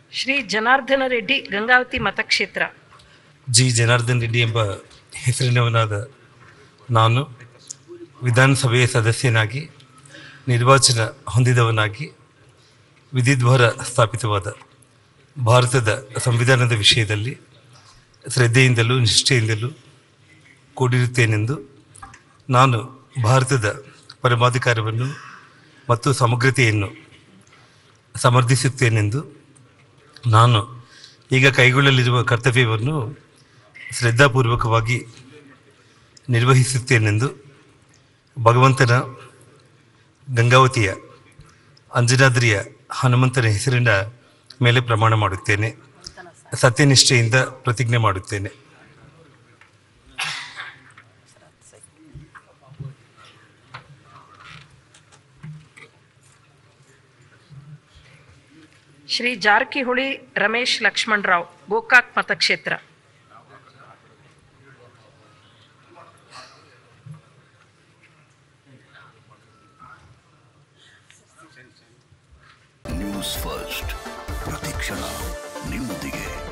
ಶ್ರೀ ಜನಾರ್ದನ ರೆಡ್ಡಿ ಗಂಗಾವತಿ ಮತಕ್ಷೇತ್ರ ಜಿ ಜನಾರ್ದನ್ ರೆಡ್ಡಿ ಎಂಬ ಹೆಸರಿನವನಾದ ನಾನು ವಿಧಾನಸಭೆಯ ಸದಸ್ಯನಾಗಿ ನಿರ್ವಾಚನ ಹೊಂದಿದವನಾಗಿ ವಿಧಿದ್ವಾರ ಸ್ಥಾಪಿತವಾದ ಭಾರತದ ಸಂವಿಧಾನದ ವಿಷಯದಲ್ಲಿ ಶ್ರದ್ಧೆಯಿಂದಲೂ ನಿಷ್ಠೆಯಿಂದಲೂ ಕೂಡಿರುತ್ತೇನೆಂದು ನಾನು ಭಾರತದ ಪರಮಾಧಿಕಾರವನ್ನು ಮತ್ತು ಸಮಗ್ರತೆಯನ್ನು ಸಮರ್ಥಿಸುತ್ತೇನೆಂದು ನಾನು ಈಗ ಕೈಗೊಳ್ಳಲಿರುವ ಕರ್ತವ್ಯವನ್ನು ಶ್ರದ್ಧಾಪೂರ್ವಕವಾಗಿ ನಿರ್ವಹಿಸುತ್ತೇನೆಂದು ಭಗವಂತನ ಗಂಗಾವತಿಯ ಅಂಜನಾದ್ರಿಯ ಹನುಮಂತನ ಹೆಸರಿನ ಮೇಲೆ ಪ್ರಮಾಣ ಮಾಡುತ್ತೇನೆ ಸತ್ಯನಿಷ್ಠೆಯಿಂದ ಪ್ರತಿಜ್ಞೆ ಮಾಡುತ್ತೇನೆ ಶ್ರೀ ಜಾರಕಿಹೊಳಿ ರಮೇಶ್ ಲಕ್ಷ್ಮಣರಾವ್ ಗೋಕಾಕ್ ಮತಕ್ಷೇತ್ರ ನ್ಯೂಸ್ ಫಸ್ಟ್ ಪ್ರತಿಕ್ಷಣ ನಿಮ್ಮೊಂದಿಗೆ